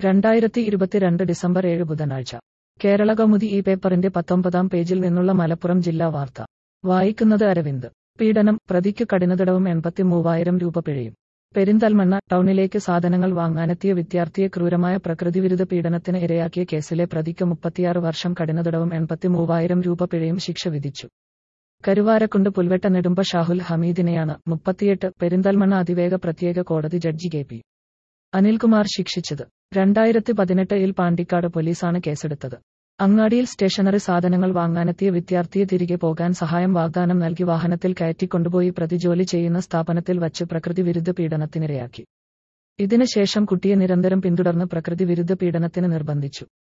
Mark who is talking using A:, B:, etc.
A: രണ്ടായിരത്തി ഇരുപത്തിരണ്ട് ഡിസംബർ ഏഴ് ബുധനാഴ്ച കേരള കൗമുദി ഈ പേപ്പറിന്റെ പത്തൊമ്പതാം പേജിൽ നിന്നുള്ള മലപ്പുറം ജില്ലാ വാർത്ത വായിക്കുന്നത് അരവിന്ദ് പീഡനം പ്രതിക്ക് കഠിനതടവും എൺപത്തി മൂവായിരം രൂപ പിഴയും പെരിന്തൽമണ്ണ ടൗണിലേക്ക് സാധനങ്ങൾ വാങ്ങാനെത്തിയ വിദ്യാർത്ഥിയെ ക്രൂരമായ പ്രകൃതിവിരുദ്ധ പീഡനത്തിന് ഇരയാക്കിയ കേസിലെ പ്രതിക്ക് മുപ്പത്തിയാറ് വർഷം കഠിനതടവും എൺപത്തി മൂവായിരം രൂപ പിഴയും ശിക്ഷ വിധിച്ചു കരുവാരക്കുണ്ട് പുൽവെട്ട നെടുമ്പ ഷാഹുൽ ഹമീദിനെയാണ് മുപ്പത്തിയെട്ട് പെരിന്തൽമണ്ണ അതിവേഗ പ്രത്യേക കോടതി ജഡ്ജി കെ പി അനിൽകുമാർ ശിക്ഷിച്ചത് രണ്ടായിരത്തി പതിനെട്ടിൽ പാണ്ടിക്കാട് പോലീസാണ് കേസെടുത്തത് അങ്ങാടിയിൽ സ്റ്റേഷനറി സാധനങ്ങൾ വാങ്ങാനെത്തിയ വിദ്യാർത്ഥിയെ തിരികെ പോകാൻ സഹായം വാഗ്ദാനം നൽകി വാഹനത്തിൽ കയറ്റിക്കൊണ്ടുപോയി പ്രതി ജോലി ചെയ്യുന്ന സ്ഥാപനത്തിൽ വച്ച് പ്രകൃതി വിരുദ്ധ പീഡനത്തിനിരയാക്കി ഇതിനുശേഷം കുട്ടിയെ നിരന്തരം പിന്തുടർന്ന് പ്രകൃതി വിരുദ്ധ പീഡനത്തിന് നിർബന്ധിച്ചു